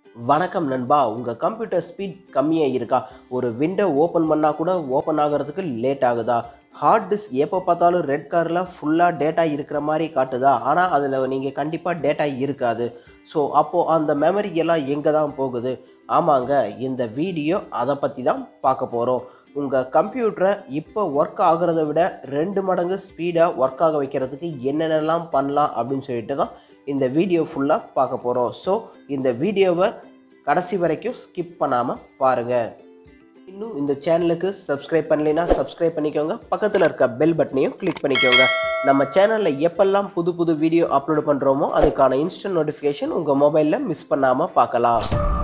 வணக்கம் நண்பா உங்கள் கம்ப்யூட்டர் ஸ்பீட் கம்மியாக இருக்கா ஒரு விண்டோ ஓப்பன் பண்ணால் கூட ஓப்பன் ஆகிறதுக்கு லேட் ஆகுதா ஹார்ட் டிஸ்க் எப்போ பார்த்தாலும் ரெட் கலரில் ஃபுல்லாக டேட்டா இருக்கிற மாதிரி காட்டுதா ஆனால் அதில் நீங்கள் கண்டிப்பாக டேட்டா இருக்காது ஸோ அப்போது அந்த மெமரி எல்லாம் எங்கே தான் போகுது ஆமாங்க இந்த வீடியோ அதை பற்றி தான் பார்க்க போகிறோம் உங்கள் கம்ப்யூட்டரை இப்போ ஒர்க் ஆகுறத விட ரெண்டு மடங்கு ஸ்பீடாக ஒர்க் ஆக வைக்கிறதுக்கு என்னென்னலாம் பண்ணலாம் அப்படின்னு சொல்லிட்டு தான் இந்த வீடியோ ஃபுல்லாக பார்க்க போகிறோம் ஸோ இந்த வீடியோவை கடைசி வரைக்கும் ஸ்கிப் பண்ணாமல் பாருங்கள் இன்னும் இந்த சேனலுக்கு சப்ஸ்கிரைப் பண்ணலைன்னா சப்ஸ்கிரைப் பண்ணிக்கோங்க பக்கத்தில் இருக்க பெல் பட்டனையும் கிளிக் பண்ணிக்கோங்க நம்ம சேனலில் எப்பெல்லாம் புது புது வீடியோ அப்லோட் பண்ணுறோமோ அதுக்கான இன்ஸ்டன்ட் நோட்டிஃபிகேஷன் உங்கள் மொபைலில் மிஸ் பண்ணாமல் பார்க்கலாம்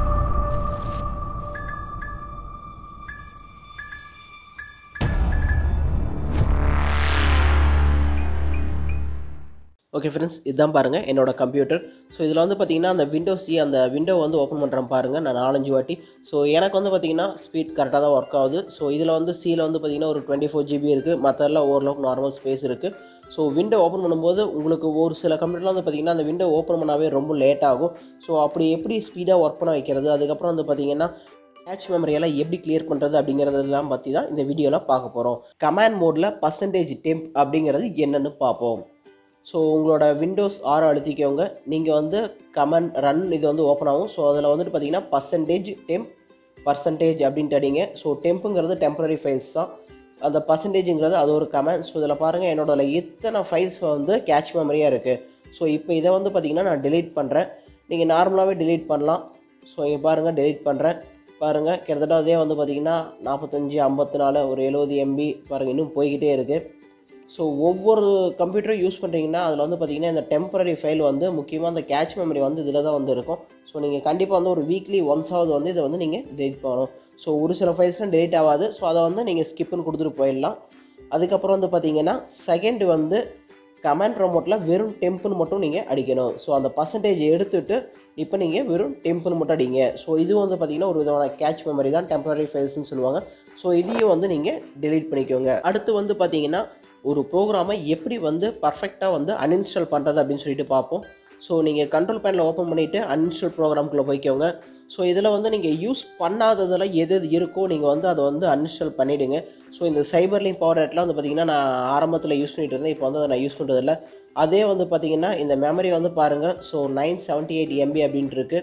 ஓகே ஃப்ரெண்ட்ஸ் இதுதான் பாருங்கள் என்னோட கம்ப்யூட்டர் ஸோ இதில் வந்து பார்த்தீங்கன்னா அந்த விண்டோஸ் சி அந்த விண்டோ வந்து ஓப்பன் பண்ணுறேன் பாருங்கள் நான் நாலஞ்சு வாட்டி ஸோ எனக்கு வந்து பார்த்தீங்கன்னா ஸ்பீட் கரெக்டாக தான் ஒர்க் ஆகுது ஸோ இதில் வந்து சியில் வந்து பார்த்தீங்கன்னா ஒரு டுவெண்ட்டி ஃபோர் ஜிபி இருக்குது மற்றெல்லாம் ஓரளவுக்கு நார்மல் ஸ்பேஸ் இருக்குது ஸோ விண்டோ ஓப்பன் பண்ணும்போது உங்களுக்கு ஒரு சில கம்ப்யூட்டரில் வந்து பார்த்தீங்கன்னா அந்த விண்டோ ஓப்பன் பண்ணாவே ரொம்ப லேட் ஆகும் ஸோ அப்படி எப்படி ஸ்பீடாக ஒர்க் பண்ண வைக்கிறது அதுக்கப்புறம் வந்து பார்த்தீங்கன்னா கேட்ச் மெமரியெல்லாம் எப்படி கிளியர் பண்ணுறது அப்படிங்கிறதெல்லாம் பற்றி தான் இந்த வீடியோவில் பார்க்க போகிறோம் கமாண்ட் மோடில் பர்சன்டேஜ் டெம்ப் அப்படிங்கிறது என்னென்னு பார்ப்போம் ஸோ உங்களோட விண்டோஸ் ஆறு அழுத்திக்கோங்க நீங்கள் வந்து கமெண்ட் ரன் இது வந்து ஓப்பன் ஆகும் ஸோ அதில் வந்துட்டு பார்த்தீங்கன்னா பர்சன்டேஜ் டெம்ப் பர்சன்டேஜ் அப்படின்ட்டு அடிங்க ஸோ டெம்ப்புங்கிறது டெம்பரரி ஃபைல்ஸ் தான் அந்த பர்சன்டேஜுங்கிறது அது ஒரு கமெண்ட் ஸோ இதில் பாருங்கள் என்னோட எத்தனை ஃபைல்ஸ் வந்து கேட்ச் மெமரியாக இருக்குது ஸோ இப்போ இதை வந்து பார்த்திங்கன்னா நான் delete பண்ணுறேன் நீங்கள் நார்மலாகவே delete பண்ணலாம் ஸோ இங்கே பாருங்கள் delete பண்ணுறேன் பாருங்கள் கிட்டத்தட்ட அதே வந்து பார்த்திங்கன்னா நாற்பத்தஞ்சு ஐம்பத்தி நாலு ஒரு எழுபது எம்பி பாருங்கள் இன்னும் போய்கிட்டே இருக்குது ஸோ ஒவ்வொரு கம்ப்யூட்டரும் யூஸ் பண்ணுறீங்கன்னா அதில் வந்து பார்த்தீங்கன்னா இந்த டெம்பரரி ஃபைல் வந்து முக்கியமாக அந்த கேட்ச் மெமரி வந்து இதில் தான் வந்து இருக்கும் ஸோ நீங்கள் கண்டிப்பாக வந்து ஒரு வீக்லி ஒன்ஸாவது வந்து இதை வந்து நீங்கள் டெலிட் பண்ணணும் ஸோ ஒரு சில ஃபைல்ஸ்லாம் டெலிட் ஆகாது ஸோ அதை வந்து நீங்கள் ஸ்கிப்னு கொடுத்துட்டு போயிடலாம் அதுக்கப்புறம் வந்து பார்த்தீங்கன்னா செகண்ட் வந்து கமாண்ட் ப்ரோமோட்டில் வெறும் டெம்ப்னு மட்டும் நீங்கள் அடிக்கணும் ஸோ அந்த பர்சன்டேஜ் எடுத்துட்டு இப்போ நீங்கள் வெறும் டெம்ப்னு மட்டும் அடிங்க ஸோ இது வந்து பார்த்தீங்கன்னா ஒரு விதமான கேட்ச் மெமரி தான் டெம்பரரி ஃபைல்ஸ்னு சொல்லுவாங்க ஸோ இதையும் வந்து நீங்கள் delete பண்ணிக்கோங்க அடுத்து வந்து பார்த்தீங்கன்னா ஒரு ப்ரோக்ராமை எப்படி வந்து பர்ஃபெக்டாக வந்து அன்இன்ஸ்டால் பண்ணுறது அப்படின்னு சொல்லிட்டு பார்ப்போம் ஸோ நீங்கள் கண்ட்ரோல் பேனில் ஓப்பன் பண்ணிவிட்டு அன்இன்ஸ்டால் ப்ரோக்ராம்குள்ளே போய்க்கோங்க ஸோ இதில் வந்து நீங்கள் யூஸ் பண்ணாததில் எது எது இருக்கோ நீங்கள் வந்து அதை வந்து அன்இன்ஸ்டால் பண்ணிவிடுங்க ஸோ இந்த சைபர்லிங் பவர் ஆட்லாம் வந்து பார்த்திங்கன்னா நான் ஆரம்பத்தில் யூஸ் பண்ணிட்டு இருந்தேன் இப்போ வந்து அதை நான் யூஸ் பண்ணுறதில்ல அதே வந்து பார்த்திங்கன்னா இந்த மெமரி வந்து பாருங்கள் so nine seventy eight MB அப்படின்ட்டு இருக்கு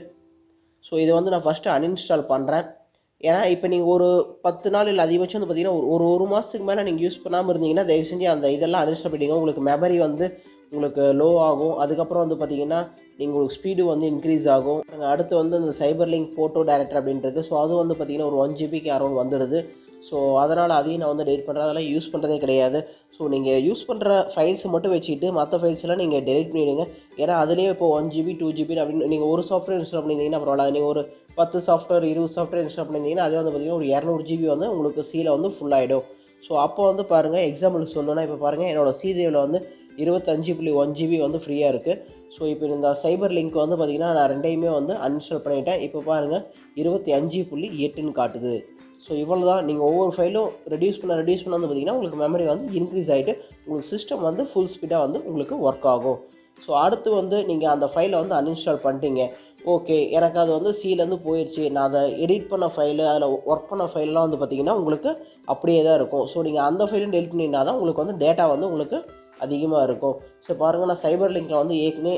ஸோ இதை வந்து நான் ஃபஸ்ட்டு அன்இன்ஸ்டால் பண்ணுறேன் ஏன்னா இப்போ நீங்கள் ஒரு பத்து நாள் இல்லை அதிகபட்சம் வந்து பார்த்தீங்கன்னா ஒரு ஒரு ஒரு மாதத்துக்கு மேலே நீங்கள் யூஸ் பண்ணாமல் இருந்தீங்கன்னா தயவு செஞ்சு அந்த இதெல்லாம் அன்இன்ஸ்டால் பண்ணிங்க உங்களுக்கு மெமரி வந்து உங்களுக்கு லோ ஆகும் அதுக்கப்புறம் வந்து பார்த்தீங்கன்னா நீங்கள் உங்களுக்கு ஸ்பீடு வந்து இன்க்ரீஸ் ஆகும் நாங்கள் அடுத்து வந்து இந்த சைபர் லிங்க் ஃபோட்டோ டேரக்டர் அப்படின்றது ஸோ அது வந்து பார்த்தீங்கன்னா ஒரு ஒன் ஜிபிக்கு அரௌண்ட் வந்துடுது ஸோ அதனால் அதையும் நான் வந்து டெலிட் பண்ணுறேன் அதெல்லாம் யூஸ் பண்ணுறதே கிடையாது ஸோ நீங்கள் யூஸ் பண்ணுற ஃபைல்ஸை மட்டும் வச்சுக்கிட்டு மற்ற ஃபைல்ஸ்லாம் நீங்கள் டெலிட் பண்ணிவிடுங்க ஏன்னா அதுலேயே இப்போ ஒன் ஜிபி டூ ஜிபி அப்படின்னு நீங்கள் ஒரு சாஃப்ட்வேர் இன்ஸ்டால் பண்ணியிருந்தீங்கன்னா பரவாயில்ல நீங்கள் ஒரு பத்து சாஃப்ட்வேர் இருபது சாஃப்ட்வேர் இன்ஸ்டால் பண்ணியிருந்தீங்கன்னா அதே வந்து பார்த்திங்கன்னா ஒரு இரநூறு ஜிபி வந்து உங்களுக்கு சீல வந்து ஃபுல் ஆகிடும் ஸோ அப்போ வந்து பாருங்கள் எக்ஸாம்பிளுக்கு சொல்லணும்னா இப்போ பாருங்கள் என்னோடய சீரியலில் வந்து இருபத்தஞ்சு புள்ளி ஒன் ஜிபி வந்து ஃப்ரீயாக இருக்குது ஸோ இப்போ இந்த சைபர் லிங்க் வந்து பார்த்திங்கன்னா நான் ரெண்டையுமே வந்து அன்இன்ஸ்டால் பண்ணிட்டேன் இப்போ பாருங்கள் இருபத்தி அஞ்சு புள்ளி எட்டுன்னு காட்டுது ஸோ இவ்வளோ தான் நீங்கள் ஒவ்வொரு ஃபைலும் ரெடியூஸ் பண்ண ரெடியூஸ் பண்ண வந்து பார்த்திங்கன்னா உங்களுக்கு மெமரி வந்து இன்க்ரீஸ் ஆகிட்டு உங்களுக்கு சிஸ்டம் வந்து ஃபுல் ஸ்பீடாக வந்து உங்களுக்கு ஒர்க் ஆகும் ஸோ அடுத்து வந்து நீங்கள் அந்த ஃபைலை வந்து அன்இன்ஸ்டால் பண்ணிட்டீங்க ஓகே எனக்கு அது வந்து சீலேருந்து போயிடுச்சு நான் அதை எடிட் பண்ண ஃபைலு அதில் ஒர்க் பண்ண ஃபைல்லாம் வந்து பார்த்திங்கன்னா உங்களுக்கு அப்படியே தான் இருக்கும் ஸோ நீங்கள் அந்த ஃபைலும் டெலிட் பண்ணிங்கன்னா தான் உங்களுக்கு வந்து டேட்டா வந்து உங்களுக்கு அதிகமாக இருக்கும் ஸோ பாருங்கள் நான் சைபர் லிங்கில் வந்து ஏற்கனவே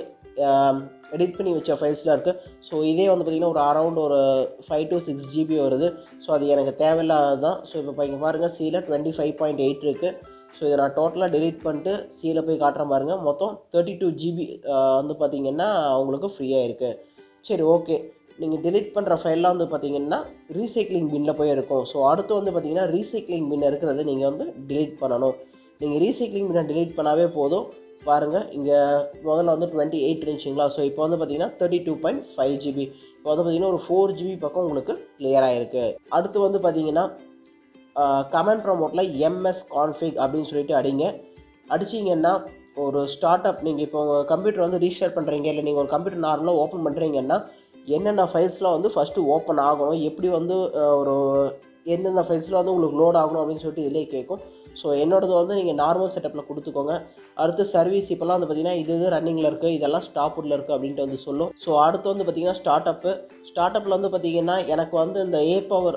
எடிட் பண்ணி வச்ச ஃபைல்ஸ்லாம் இருக்குது ஸோ இதே வந்து பார்த்திங்கன்னா ஒரு அரௌண்ட் ஒரு ஃபைவ் டு சிக்ஸ் ஜிபி வருது ஸோ அது எனக்கு தேவையில்லாதது தான் ஸோ இப்போ இங்கே பாருங்கள் சீல டுவெண்ட்டி ஃபைவ் பாயிண்ட் எயிட் இருக்குது ஸோ இதை நான் டோட்டலாக டெலீட் பண்ணிட்டு சீல போய் காட்டுறேன் பாருங்கள் மொத்தம் தேர்ட்டி டூ ஜிபி வந்து பார்த்திங்கன்னா உங்களுக்கு ஃப்ரீயாக இருக்குது சரி ஓகே நீங்கள் delete பண்ணுற ஃபைல்லாம் வந்து பார்த்தீங்கன்னா ரீசைக்ளிங் பின்னில் போய் இருக்கும் ஸோ அடுத்து வந்து பார்த்தீங்கன்னா ரீசைக்ளிங் பின் இருக்கிறது நீங்கள் வந்து delete பண்ணணும் நீங்கள் ரீசைக்ளிங் பின்னை delete பண்ணாவே போதும் பாருங்கள் இங்கே முதல்ல வந்து டுவெண்ட்டி எயிட் இருந்துச்சுங்களா ஸோ இப்போ வந்து பார்த்தீங்கன்னா thirty two point five GB இப்போ வந்து பார்த்தீங்கன்னா ஒரு ஃபோர் ஜிபி பக்கம் உங்களுக்கு கிளியர் ஆகிருக்கு அடுத்து வந்து பார்த்தீங்கன்னா கமெண்ட் ப்ரோமோட்டில் எம்எஸ் கான்ஃபிக் அப்படின்னு சொல்லிட்டு அடிங்க அடிச்சிங்கன்னா ஒரு ஸ்டார்ட் அப் நீங்கள் இப்போ உங்கள் கம்ப்யூட்டர் வந்து ரீஸ்டார்ட் பண்ணுறீங்க இல்லை நீங்கள் ஒரு கம்ப்யூட்டர் நார்மலாக ஓப்பன் பண்ணுறீங்கன்னா என்னென்ன ஃபைல்ஸ்லாம் வந்து ஃபஸ்ட்டு ஓப்பன் ஆகணும் எப்படி வந்து அஹ், ஒரு எந்தெந்த ஃபைல்ஸ்லாம் வந்து உங்களுக்கு லோட் ஆகணும் அப்படின்னு சொல்லிட்டு இதிலே கேட்கும் ஸோ என்னோடது வந்து நீங்கள் நார்மல் செட்டப்பில் கொடுத்துக்கோங்க அடுத்து சர்வீஸ் இப்போல்லாம் வந்து பார்த்தீங்கன்னா இது இது ரன்னிங்கில் இருக்குது இதெல்லாம் ஸ்டாப்புடில் இருக்குது அப்படின்ட்டு வந்து சொல்லும் ஸோ அடுத்து வந்து பார்த்தீங்கன்னா ஸ்டார்ட் அப்பு ஸ்டார்ட் அப்பில் வந்து பார்த்தீங்கன்னா எனக்கு வந்து இந்த A power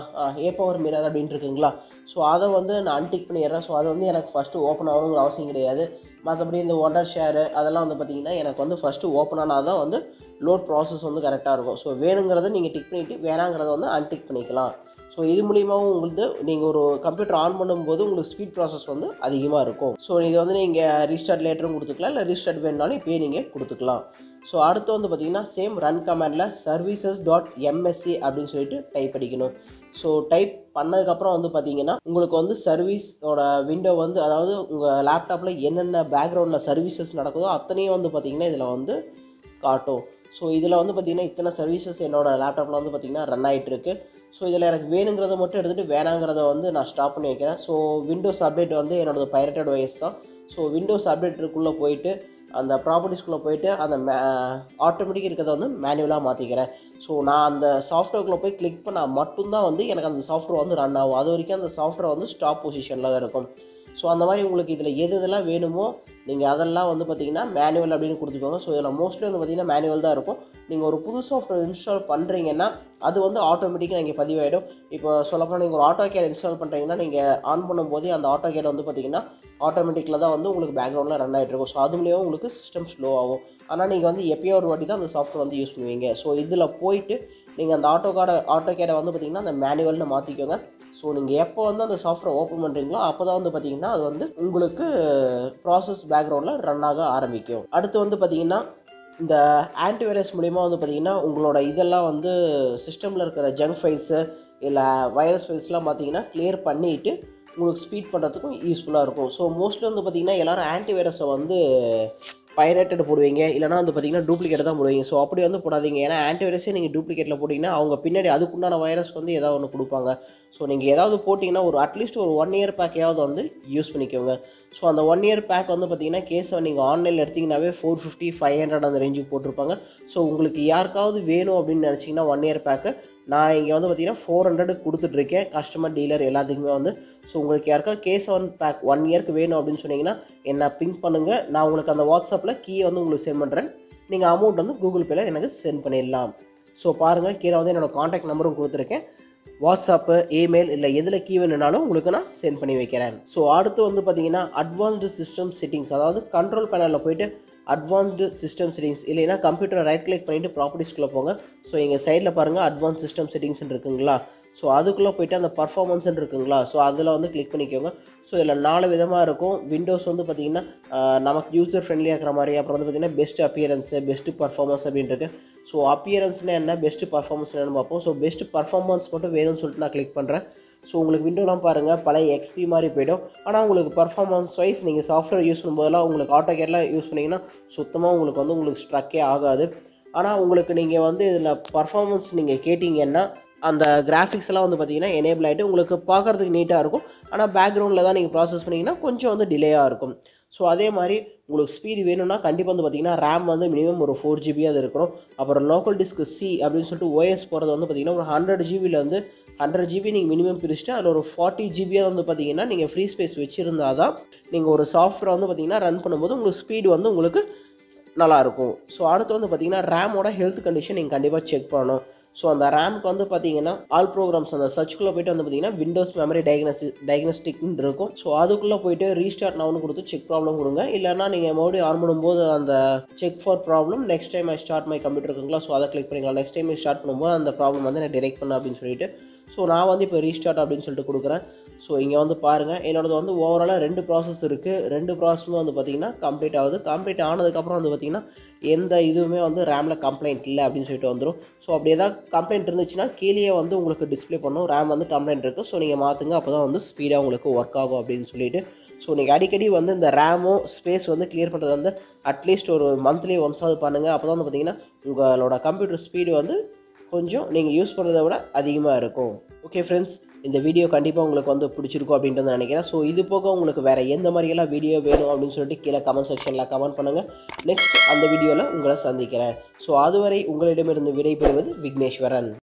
A power mirror அப்படின்ட்டு இருக்குங்களா ஸோ அதை வந்து நான் அன்டிக் பண்ணிடுறேன் ஸோ அது வந்து எனக்கு ஃபஸ்ட்டு ஓப்பன் ஆகணுங்கிற அவசியம் கிடையாது மற்றபடி இந்த ஒண்டர் ஷேரு அதெல்லாம் வந்து பார்த்தீங்கன்னா எனக்கு வந்து ஃபஸ்ட்டு ஓப்பன் ஆனால் தான் வந்து லோட் ப்ராசஸ் வந்து கரெக்டாக இருக்கும் ஸோ வேணுங்கிறத நீங்கள் டிக் பண்ணிவிட்டு வேணாங்கிறத வந்து அன்டிக் பண்ணிக்கலாம் ஸோ இது மூலியமாகவும் உங்களுக்கு நீங்கள் ஒரு கம்ப்யூட்டர் ஆன் பண்ணும்போது உங்களுக்கு ஸ்பீட் ப்ராசஸ் வந்து அதிகமாக இருக்கும் ஸோ இது வந்து நீங்கள் ரீஸ்டார்ட் லேட்டரும் கொடுத்துக்கலாம் இல்லை ரீஸ்டார்ட் வேணுனாலும் இப்போயே நீங்கள் கொடுத்துக்கலாம் ஸோ அடுத்து வந்து பார்த்தீங்கன்னா சேம் ரன் கமாண்டில் சர்வீசஸ் டாட் எம்எஸ்சி அப்படின்னு சொல்லிட்டு டைப் அடிக்கணும் ஸோ டைப் பண்ணதுக்கப்புறம் வந்து பார்த்தீங்கன்னா உங்களுக்கு வந்து சர்வீஸோட விண்டோ வந்து அதாவது உங்கள் லேப்டாப்பில் என்னென்ன பேக்ரவுண்டில் சர்வீசஸ் நடக்குதோ அத்தனையும் வந்து பார்த்தீங்கன்னா இதில் வந்து காட்டும் ஸோ இதில் வந்து பார்த்தீங்கன்னா இத்தனை சர்வீசஸ் என்னோட லேப்டாப்பில் வந்து பார்த்தீங்கன்னா ரன் ஆகிட்டு இருக்கு ஸோ இதில் எனக்கு வேணுங்கிறத மட்டும் எடுத்துகிட்டு வேணாங்கிறத வந்து நான் ஸ்டாப் பண்ணி வைக்கிறேன் ஸோ விண்டோஸ் அப்டேட் வந்து என்னோடது பைரட்டட் ஒய்ஸ் தான் ஸோ விண்டோஸ் அப்டேட்டுக்குள்ளே போயிட்டு அந்த ப்ராப்பர்ட்டிஸ்குள்ளே போயிட்டு அந்த மே ஆட்டோமேட்டிக் இருக்கிறத வந்து மேனுவலாக மாற்றிக்கிறேன் ஸோ நான் அந்த சாஃப்ட்வேர்க்குள்ளே போய் கிளிக் பண்ணால் மட்டும்தான் வந்து எனக்கு அந்த சாஃப்ட்வேர் வந்து ரன் ஆகும் அது வரைக்கும் அந்த சாஃப்ட்வேர் வந்து ஸ்டாப் பொசிஷனில் தான் இருக்கும் ஸோ அந்த மாதிரி உங்களுக்கு இதில் எது எதெல்லாம் வேணுமோ நீங்கள் அதெல்லாம் வந்து பார்த்தீங்கன்னா மேனுவல் அப்படின்னு கொடுத்துக்கோங்க ஸோ இதில் மோஸ்ட்லி வந்து பார்த்தீங்கன்னா மேனுவல் தான் இருக்கும் நீங்கள் ஒரு புது சாஃப்ட்வேர் இன்ஸ்டால் பண்ணுறீங்கன்னா அது வந்து ஆட்டோமேட்டிக்காக நீங்கள் பதிவாயிடும் இப்போ சொல்லப்போனால் நீங்கள் ஒரு ஆட்டோ கேட் இன்ஸ்டால் பண்ணுறீங்கன்னா நீங்கள் ஆன் பண்ணும்போதே அந்த ஆட்டோ கேட் வந்து பார்த்தீங்கன்னா ஆட்டோமேட்டிக்கில் தான் வந்து உங்களுக்கு பேக்ரவுண்டில் ரன் ஆகிட்டு இருக்கும் ஸோ அது மூலியமாக உங்களுக்கு சிஸ்டம் ஸ்லோ ஆகும் ஆனால் நீங்கள் வந்து எப்பயோ ஒரு வாட்டி தான் அந்த சாஃப்ட்வேர் வந்து யூஸ் பண்ணுவீங்க ஸோ இதில் போயிட்டு நீங்கள் அந்த ஆட்டோ கார்டை ஆட்டோ கேடை வந்து பார்த்தீங்கன்னா அந்த மேனுவல்னு மாற்றிக்கோங்க ஸோ நீங்கள் எப்போ வந்து அந்த சாஃப்ட்வேர் ஓப்பன் பண்ணுறீங்களோ அப்போ தான் வந்து பார்த்தீங்கன்னா அது வந்து உங்களுக்கு ப்ராசஸ் பேக்ரவுண்டில் ரன் ஆக ஆரம்பிக்கும் அடுத்து வந்து பார்த்தீங்கன்னா இந்த ஆன்டிவைரஸ் மூலிமா வந்து பார்த்தீங்கன்னா உங்களோட இதெல்லாம் வந்து சிஸ்டமில் இருக்கிற ஜங்க் ஃபைல்ஸு இல்லை வைரஸ் ஃபைல்ஸ்லாம் பார்த்தீங்கன்னா கிளியர் பண்ணிவிட்டு உங்களுக்கு ஸ்பீட் பண்ணுறதுக்கும் யூஸ்ஃபுல்லாக இருக்கும் ஸோ மோஸ்ட்லி வந்து பார்த்தீங்கன்னா எல்லோரும் ஆன்டிவைரஸை வந்து பைரேட்டட் போடுவீங்க இல்லைனா வந்து பார்த்தீங்கன்னா டூப்ளிகேட் தான் போடுவீங்க ஸோ அப்படி வந்து போடாதீங்க ஏன்னா ஆன்டிவைரஸே நீங்கள் டூப்ளிகேட்டில் போட்டிங்கன்னா அவங்க பின்னாடி அதுக்குண்டான வைரஸ் வந்து ஏதாவது ஒன்று கொடுப்பாங்க ஸோ நீங்கள் ஏதாவது போட்டிங்கன்னா ஒரு அட்லீஸ்ட் ஒரு ஒன் இயர் பேக்கையாவது வந்து யூஸ் பண்ணிக்கோங்க ஸோ அந்த ஒன் இயர் பேக் வந்து பார்த்தீங்கன்னா கேஸை நீங்கள் ஆன்லைனில் எடுத்திங்கனாவே ஃபோர் ஃபிஃப்டி ஃபைவ் ஹண்ட்ரட் அந்த ரேஞ்சுக்கு போட்டிருப்பாங்க ஸோ உங்களுக்கு யாருக்காவது வேணும் அப்படின்னு நினச்சிங்கன்னா ஒன் இயர் பேக்கு நான் இங்கே வந்து பார்த்தீங்கன்னா ஃபோர் ஹண்ட்ரட் கொடுத்துட்ருக்கேன் கஸ்டமர் டீலர் எல்லாத்துக்குமே வந்து ஸோ உங்களுக்கு யாருக்காவது கே செவன் பேக் ஒன் இயர்க்கு வேணும் அப்படின்னு சொன்னீங்கன்னா என்ன பிங்க் பண்ணுங்கள் நான் உங்களுக்கு அந்த வாட்ஸ்அப்பில் கீயை வந்து உங்களுக்கு சென்ட் பண்ணுறேன் நீங்கள் அமௌண்ட் வந்து கூகுள் பேயில் எனக்கு சென்ட் பண்ணிடலாம் ஸோ பாருங்கள் கீழே வந்து என்னோடய காண்டாக்ட் நம்பரும் கொடுத்துருக்கேன் வாட்ஸ்அப்பு இமெயில் இல்லை எதில் கீ வேணுனாலும் உங்களுக்கு நான் சென்ட் பண்ணி வைக்கிறேன் ஸோ அடுத்து வந்து பார்த்தீங்கன்னா அட்வான்ஸ்டு சிஸ்டம் செட்டிங்ஸ் அதாவது கண்ட்ரோல் பேனலில் போயிட்டு அட்வான்ஸ்டு சிஸ்டம் செட்டிங்ஸ் இல்லைன்னா கம்ப்யூட்டரை ரைட் கிளிக் பண்ணிவிட்டு ப்ராப்பர்ட்டிஸ்குள்ளே போங்க ஸோ எங்கள் சைடில் பாருங்கள் அட்வான்ஸ் சிஸ்டம் செட்டிங்ஸ் இருக்குங்களா ஸோ அதுக்குள்ளே போயிட்டு அந்த பர்ஃபார்மன்ஸ் இருக்குங்களா ஸோ அதில் வந்து கிளிக் பண்ணிக்கோங்க ஸோ இதில் நாலு விதமாக இருக்கும் விண்டோஸ் வந்து பார்த்திங்கன்னா நமக்கு யூசர் ஃப்ரெண்ட்லியாக இருக்கிற மாதிரி அப்புறம் வந்து பார்த்திங்கன்னா பெஸ்ட் அப்பியரன்ஸு பெஸ்ட் பர்ஃபார்மன்ஸ் அப்படின்ட்டு ஸோ அப்பியரன்ஸ்னால் என்ன பெஸ்ட் பர்ஃபார்மன்ஸ் என்னன்னு பார்ப்போம் ஸோ பெஸ்ட் பர்ஃபார்மன்ஸ் மட்டும் வேணும்னு சொல்லிட்டு நான் கிளிக் பண்ணுறேன் ஸோ உங்களுக்கு விண்டோலாம் பாருங்கள் பழைய எக்ஸ்பி மாதிரி போய்டும் ஆனால் உங்களுக்கு பர்ஃபார்மன்ஸ் வைஸ் நீங்கள் சாஃப்ட்வேர் யூஸ் பண்ணும்போதெல்லாம் உங்களுக்கு ஆட்டோ கேர்லாம் யூஸ் பண்ணிங்கன்னா சுத்தமாக உங்களுக்கு வந்து உங்களுக்கு ஸ்ட்ரக்கே ஆகாது ஆனால் உங்களுக்கு நீங்கள் வந்து இதில் பர்ஃபார்மன்ஸ் நீங்கள் கேட்டிங்கன்னா அந்த கிராஃபிக்ஸ் எல்லாம் வந்து பார்த்தீங்கன்னா எனேபிள் ஆகிட்டு உங்களுக்கு பார்க்குறதுக்கு நீட்டாக இருக்கும் ஆனால் பேக்ரவுண்டில் தான் நீங்கள் ப்ராசஸ் பண்ணிங்கன்னா கொஞ்சம் வந்து டிலேயாக இருக்கும் ஸோ அதே மாதிரி உங்களுக்கு ஸ்பீடு வேணும்னா கண்டிப்பாக வந்து பார்த்தீங்கன்னா ரேம் வந்து மினிமம் ஒரு ஃபோர் ஜிபி அது இருக்கணும் அப்புறம் லோக்கல் டிஸ்க் சி அப்படின்னு சொல்லிட்டு ஓஎஸ் போகிறது வந்து பார்த்தீங்கன்னா ஒரு ஹண்ட்ரட் ஜிபியில் வந்து ஹண்ட்ரட் ஜிபி நீங்கள் மினிமம் பிரிச்சுட்டு அதில் ஒரு ஃபார்ட்டி ஜிபியாக வந்து பார்த்தீங்கன்னா நீங்கள் ஃப்ரீ ஸ்பேஸ் வச்சுருந்தா தான் நீங்கள் ஒரு சாஃப்ட்வேர் வந்து பார்த்தீங்கன்னா ரன் பண்ணும்போது உங்களுக்கு ஸ்பீடு வந்து உங்களுக்கு நல்லாயிருக்கும் ஸோ அடுத்து வந்து பார்த்தீங்கன்னா ரேமோட ஹெல்த் கண்டிஷன் நீங்கள் கண்டிப்பாக செக் பண்ணணும் ஸோ அந்த ரேம்க்கு வந்து பார்த்தீங்கன்னா ஆல் ப்ரோக்ராம்ஸ் அந்த சர்ச்சுக்குள்ளே போயிட்டு வந்து பார்த்தீங்கன்னா விண்டோஸ் மெமரி டயக்னசி டயக்னஸ்டிக்னு இருக்கும் ஸோ அதுக்குள்ளே போயிட்டு ரீஸ்டார்ட் நவுன்னு கொடுத்து செக் ப்ராப்ளம் கொடுங்க இல்லைனா நீங்கள் மறுபடியும் ஆன் பண்ணும்போது அந்த check for problem next time I start my computer இருக்குங்களா ஸோ அதை கிளிக் பண்ணிக்கலாம் நெக்ஸ்ட் டைம் ஸ்டார்ட் பண்ணும்போது அந்த ப்ராப்ளம் வந்து நான் டிரெக்ட் பண்ண அப்படின்னு சொல்லிட்டு ஸோ நான் வந்து இப்போ ரீஸ்டார்ட் அப்படின்னு சொல்லிட்டு கொடுக்குறேன் ஸோ இங்கே வந்து பாருங்கள் என்னோடது வந்து ஓவராலாக ரெண்டு ப்ராசஸ் இருக்குது ரெண்டு ப்ராசஸுமே வந்து பார்த்திங்கன்னா கம்ப்ளீட் ஆகுது கம்ப்ளீட் ஆனதுக்கப்புறம் வந்து பார்த்திங்கன்னா எந்த இதுவுமே வந்து ரேமில் கம்ப்ளைண்ட் இல்லை அப்படின்னு சொல்லிட்டு வந்துடும் ஸோ அப்படி ஏதாவது கம்ப்ளைண்ட் இருந்துச்சுன்னா கீழே வந்து உங்களுக்கு டிஸ்ப்ளே பண்ணும் ரேம் வந்து கம்ப்ளைண்ட் இருக்குது ஸோ நீங்கள் மாற்றுங்க அப்போ தான் வந்து ஸ்பீடாக உங்களுக்கு ஒர்க் ஆகும் அப்படின்னு சொல்லிட்டு ஸோ நீங்கள் அடிக்கடி வந்து இந்த ரேமும் ஸ்பேஸ் வந்து கிளியர் பண்ணுறது வந்து அட்லீஸ்ட் ஒரு மந்த்லி ஒன்ஸாவது பண்ணுங்கள் அப்போ தான் வந்து பார்த்திங்கன்னா உங்களோட கம்ப்யூட்டர் ஸ்பீடு வந்து கொஞ்சம் நீங்கள் யூஸ் பண்ணுறதை விட அதிகமாக இருக்கும் ஓகே ஃப்ரெண்ட்ஸ் இந்த வீடியோ கண்டிப்பாக உங்களுக்கு வந்து பிடிச்சிருக்கும் அப்படின்ட்டு நான் நினைக்கிறேன் ஸோ இது போக உங்களுக்கு வேறு எந்த மாதிரியெல்லாம் வீடியோ வேணும் அப்படின்னு சொல்லிட்டு கீழே கமெண்ட் செக்ஷனில் கமெண்ட் பண்ணுங்கள் நெக்ஸ்ட் அந்த வீடியோவில் உங்களை சந்திக்கிறேன் ஸோ அதுவரை உங்களிடமிருந்து விடைபெறுவது விக்னேஸ்வரன்